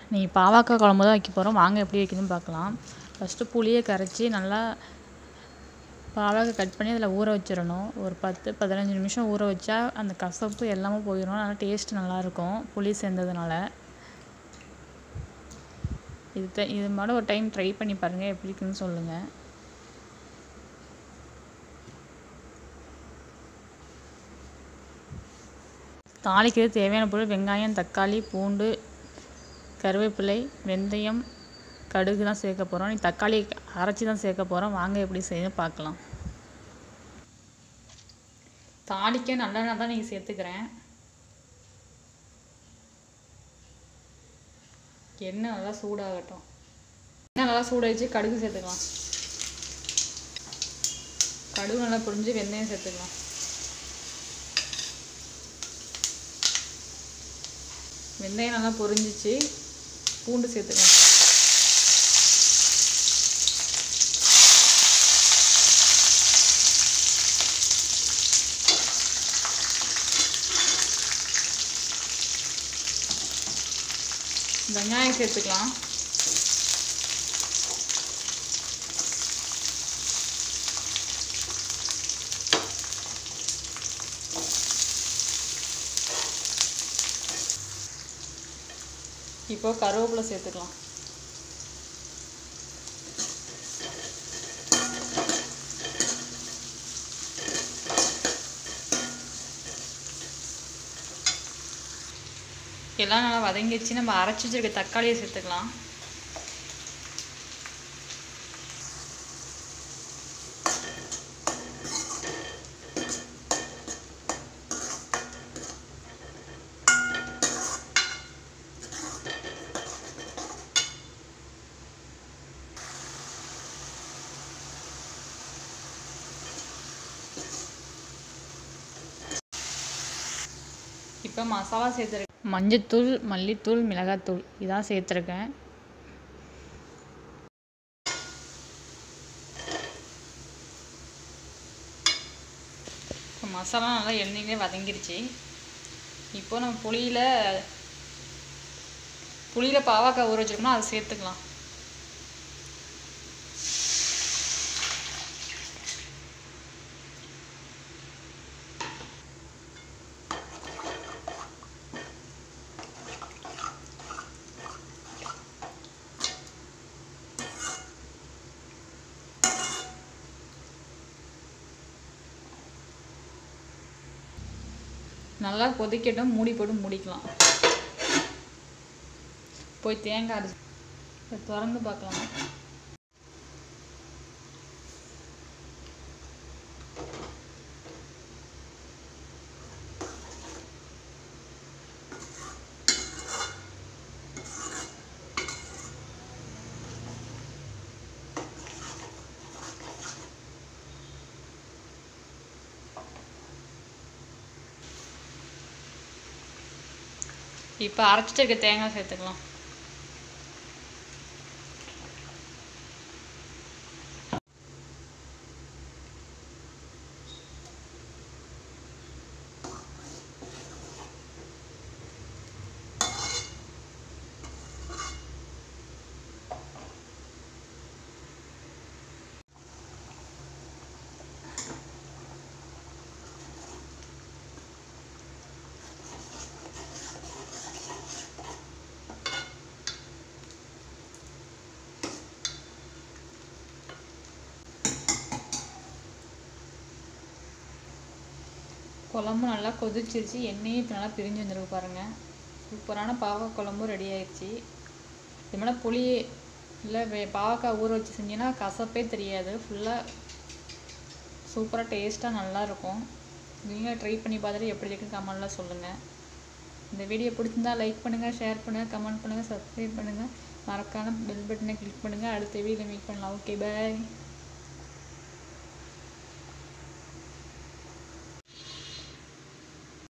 நீ பாவக்காய் குழம்பு தான் வைக்க போகிறோம் வாங்க எப்படி வைக்கணும்னு பார்க்கலாம் ஃபஸ்ட்டு புளியை கரைச்சி நல்லா பாவக்காய் கட் பண்ணி அதில் ஊற வச்சிடணும் ஒரு பத்து பதினஞ்சு நிமிஷம் ஊற வச்சா அந்த கசப்பு எல்லாமே போயிடும் நல்லா டேஸ்ட் நல்லாயிருக்கும் புளி சேர்ந்ததுனால இது த- இது மாதிரி ஒரு டைம் ட்ரை பண்ணி பாருங்கள் எப்படி இருக்குன்னு சொல்லுங்கள் தாளிக்கிறது தேவையான பொருள் வெங்காயம் தக்காளி பூண்டு கருவேப்பிலை வெந்தயம் கடுகு தான் சேர்க்க போகிறோம் நீ தக்காளி அரைச்சி தான் சேர்க்க போகிறோம் வாங்க எப்படி செய்ய பார்க்கலாம் தாளிக்க நல்லெண்ணெய் தான் நீங்கள் சேர்த்துக்கிறேன் எண்ணெய் நல்லா சூடாகட்டும் எண்ணெய் நல்லா சூடாகிடுச்சு கடுகு சேர்த்துக்கலாம் கடுகு நல்லா புரிஞ்சு வெந்தயம் சேர்த்துக்கலாம் வெந்தயம் நல்லா பொரிஞ்சிச்சு பூண்டு சேர்த்துக்கலாம் வெங்காயம் சேர்த்துக்கலாம் இப்போ கருவேப்பிலை சேர்த்துக்கலாம் எல்லாம் நல்லா வதங்கிடுச்சு நம்ம அரைச்சி வச்சிருக்க தக்காளியை சேர்த்துக்கலாம் இப்போ மசாலா சேர்த்துருக்கேன் மஞ்சத்தூள் மல்லித்தூள் மிளகாத்தூள் இதான் சேர்த்துருக்கேன் இப்போ மசாலா நல்லா எண்ணெயிலே வதங்கிருச்சு இப்போ நம்ம புளியில் புளியில் பாவக்காய் ஊற வச்சிருக்கோம்னா அதை சேர்த்துக்கலாம் நல்லா கொதிக்கட்டும் மூடி போட்டு மூடிக்கலாம் போய் தேங்காய் அரைச்சி இப்போ திறந்து பார்க்கலாம் இப்போ அரைச்சிட்டு இருக்க தேங்காய் சேர்த்துக்கலாம் குழம்பு நல்லா கொதிச்சிருச்சு எண்ணெயும் இப்போ நல்லா பிரிஞ்சு வந்துருக்கு பாருங்கள் சூப்பரான பாவக்காய் குழம்பும் ரெடி ஆயிடுச்சு இது மேலே புளி இல்லை வே பாவக்காய் ஊற வச்சு செஞ்சீங்கன்னா கசப்பே தெரியாது ஃபுல்லாக சூப்பராக டேஸ்ட்டாக நல்லாயிருக்கும் நீங்கள் ட்ரை பண்ணி பார்த்துட்டு எப்படி இருக்குன்னு கமெண்ட்டில் சொல்லுங்கள் இந்த வீடியோ பிடிச்சிருந்தா லைக் பண்ணுங்கள் ஷேர் பண்ணுங்கள் கமெண்ட் பண்ணுங்கள் சப்ஸ்கிரைப் பண்ணுங்கள் மறக்காம பெல் பட்டனை கிளிக் பண்ணுங்கள் அடுத்த வீடியோவில் மீட் பண்ணலாம் ஓகே பை